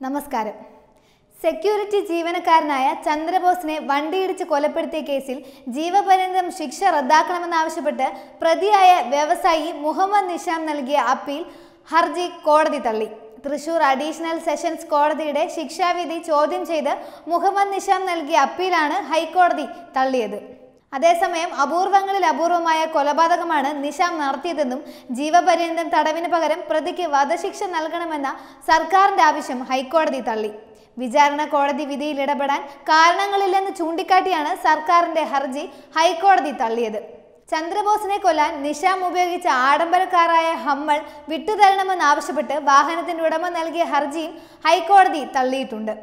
നമസ്കാരം സെക്യൂരിറ്റി ജീവനക്കാരനായ ചന്ദ്രബോസിനെ വണ്ടിയിടിച്ച് കൊലപ്പെടുത്തിയ കേസിൽ ജീവപര്യന്തം ശിക്ഷ റദ്ദാക്കണമെന്നാവശ്യപ്പെട്ട് പ്രതിയായ വ്യവസായി മുഹമ്മദ് നിഷാം നൽകിയ അപ്പീൽ ഹർജി കോടതി തള്ളി തൃശൂർ അഡീഷണൽ സെഷൻസ് കോടതിയുടെ ശിക്ഷാവിധി ചോദ്യം ചെയ്ത് മുഹമ്മദ് നിഷാം നൽകിയ അപ്പീലാണ് ഹൈക്കോടതി തള്ളിയത് അതേസമയം അപൂർവങ്ങളിൽ അപൂർവമായ കൊലപാതകമാണ് നിഷാം നടത്തിയതെന്നും ജീവപര്യന്തം തടവിന് പകരം പ്രതിക്ക് വധശിക്ഷ നൽകണമെന്ന സർക്കാരിന്റെ ആവശ്യം ഹൈക്കോടതി തള്ളി വിചാരണ കോടതി വിധിയിൽ ഇടപെടാൻ കാരണങ്ങളില്ലെന്ന് ചൂണ്ടിക്കാട്ടിയാണ് സർക്കാരിന്റെ ഹർജി ഹൈക്കോടതി തള്ളിയത് ചന്ദ്രബോസിനെ കൊല്ലാൻ നിഷാം ഉപയോഗിച്ച ആഡംബരക്കാരായ ഹമ്മൾ വിട്ടുതരണമെന്നാവശ്യപ്പെട്ട് വാഹനത്തിന്റെ ഉടമ നൽകിയ ഹർജിയും ഹൈക്കോടതി തള്ളിയിട്ടുണ്ട്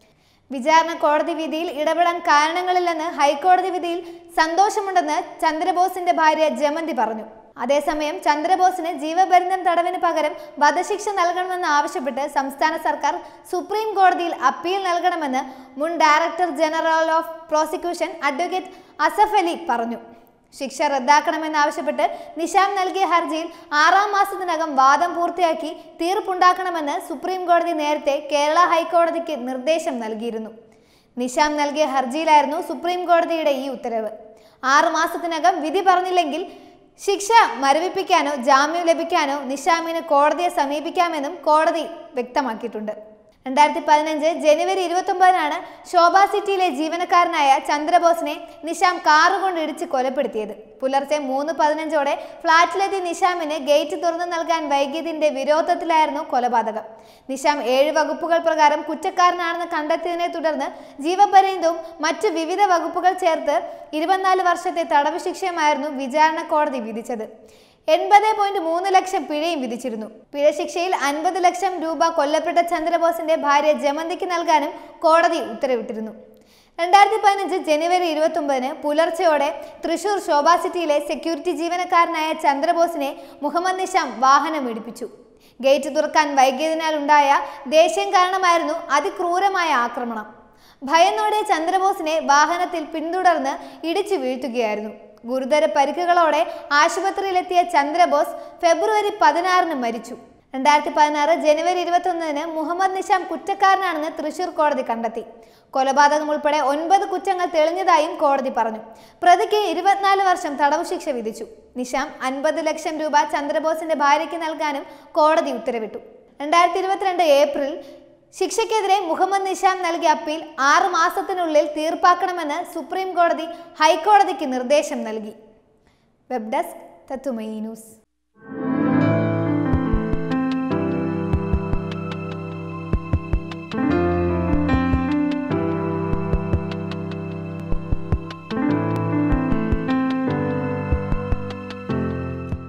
വിചാരണ കോടതി വിധിയിൽ ഇടപെടാൻ കാരണങ്ങളില്ലെന്ന് ഹൈക്കോടതി വിധിയിൽ സന്തോഷമുണ്ടെന്ന് ചന്ദ്രബോസിന്റെ ഭാര്യ ജമന്തി പറഞ്ഞു അതേസമയം ചന്ദ്രബോസിന് ജീവപര്യന്തം തടവിന് പകരം വധശിക്ഷ നൽകണമെന്ന് ആവശ്യപ്പെട്ട് സംസ്ഥാന സർക്കാർ സുപ്രീം കോടതിയിൽ അപ്പീൽ നൽകണമെന്ന് മുൻ director general of prosecution advocate Asaf Ali പറഞ്ഞു ശിക്ഷ റദ്ദാക്കണമെന്നാവശ്യപ്പെട്ട് നിഷാം നൽകിയ ഹർജിയിൽ ആറാം മാസത്തിനകം വാദം പൂർത്തിയാക്കി തീർപ്പുണ്ടാക്കണമെന്ന് സുപ്രീം കോടതി നേരത്തെ കേരള ഹൈക്കോടതിക്ക് നിർദ്ദേശം നൽകിയിരുന്നു നിഷാം നൽകിയ ഹർജിയിലായിരുന്നു സുപ്രീം കോടതിയുടെ ഈ ഉത്തരവ് ആറു മാസത്തിനകം വിധി പറഞ്ഞില്ലെങ്കിൽ ശിക്ഷ മരവിപ്പിക്കാനോ ജാമ്യം ലഭിക്കാനോ നിഷാമിന് കോടതിയെ സമീപിക്കാമെന്നും കോടതി വ്യക്തമാക്കിയിട്ടുണ്ട് രണ്ടായിരത്തി പതിനഞ്ച് ജനുവരി ഇരുപത്തൊമ്പതിനാണ് ശോഭ സിറ്റിയിലെ ജീവനക്കാരനായ ചന്ദ്രബോസിനെ നിഷാം കാറുകൊണ്ട് ഇടിച്ച് കൊലപ്പെടുത്തിയത് പുലർച്ചെ മൂന്ന് പതിനഞ്ചോടെ ഫ്ളാറ്റിലെത്തിയ നിഷാമിന് ഗേറ്റ് തുറന്നു നൽകാൻ വൈകിയതിന്റെ വിരോധത്തിലായിരുന്നു കൊലപാതകം നിഷാം ഏഴ് വകുപ്പുകൾ പ്രകാരം കുറ്റക്കാരനാണെന്ന് കണ്ടെത്തിയതിനെ തുടർന്ന് ജീവപര്യന്തവും മറ്റു വിവിധ വകുപ്പുകൾ ചേർത്ത് ഇരുപത്തിനാല് വർഷത്തെ തടവ് ശിക്ഷയുമായിരുന്നു വിചാരണ കോടതി വിധിച്ചത് എൺപത് പോയിന്റ് മൂന്ന് ലക്ഷം പിഴയും വിധിച്ചിരുന്നു പിഴ ശിക്ഷയിൽ അൻപത് ലക്ഷം രൂപ കൊല്ലപ്പെട്ട ചന്ദ്രബോസിന്റെ ഭാര്യ ജമന്തിക്ക് നൽകാനും കോടതി ഉത്തരവിട്ടിരുന്നു രണ്ടായിരത്തി പതിനഞ്ച് ജനുവരി ഇരുപത്തി ഒമ്പതിന് പുലർച്ചെയോടെ തൃശൂർ ശോഭ സിറ്റിയിലെ സെക്യൂരിറ്റി ജീവനക്കാരനായ ചന്ദ്രബോസിനെ മുഹമ്മദ് നിഷാം വാഹനം ഇടിപ്പിച്ചു ഗേറ്റ് തുറക്കാൻ വൈകിയതിനാൽ ഉണ്ടായ ദേഷ്യം കാരണമായിരുന്നു അതിക്രൂരമായ ആക്രമണം ഭയന്നോടെ ചന്ദ്രബോസിനെ വാഹനത്തിൽ പിന്തുടർന്ന് ഇടിച്ചു വീഴ്ത്തുകയായിരുന്നു ഗുരുതര പരിക്കുകളോടെ ആശുപത്രിയിലെത്തിയ ചന്ദ്രബോസ് ഫെബ്രുവരി പതിനാറിന് മരിച്ചു രണ്ടായിരത്തി പതിനാറ് ജനുവരി ഇരുപത്തൊന്നിന് മുഹമ്മദ് നിഷാം കുറ്റക്കാരനാണെന്ന് തൃശൂർ കോടതി കണ്ടെത്തി കൊലപാതകം ഉൾപ്പെടെ ഒൻപത് കുറ്റങ്ങൾ തെളിഞ്ഞതായും കോടതി പറഞ്ഞു പ്രതിക്ക് ഇരുപത്തിനാല് വർഷം തടവ് ശിക്ഷ വിധിച്ചു നിഷാം അൻപത് ലക്ഷം രൂപ ചന്ദ്രബോസിന്റെ ഭാര്യയ്ക്ക് നൽകാനും കോടതി ഉത്തരവിട്ടു രണ്ടായിരത്തി ഇരുപത്തിരണ്ട് ഏപ്രിൽ ശിക്ഷയ്ക്കെതിരെ മുഹമ്മദ് നിഷാം നൽകിയ അപ്പീൽ ആറ് മാസത്തിനുള്ളിൽ തീർപ്പാക്കണമെന്ന് സുപ്രീം കോടതി ഹൈക്കോടതിക്ക് നിർദ്ദേശം നൽകി വെബ് ഡെസ്ക് തത്തുമൈ ന്യൂസ്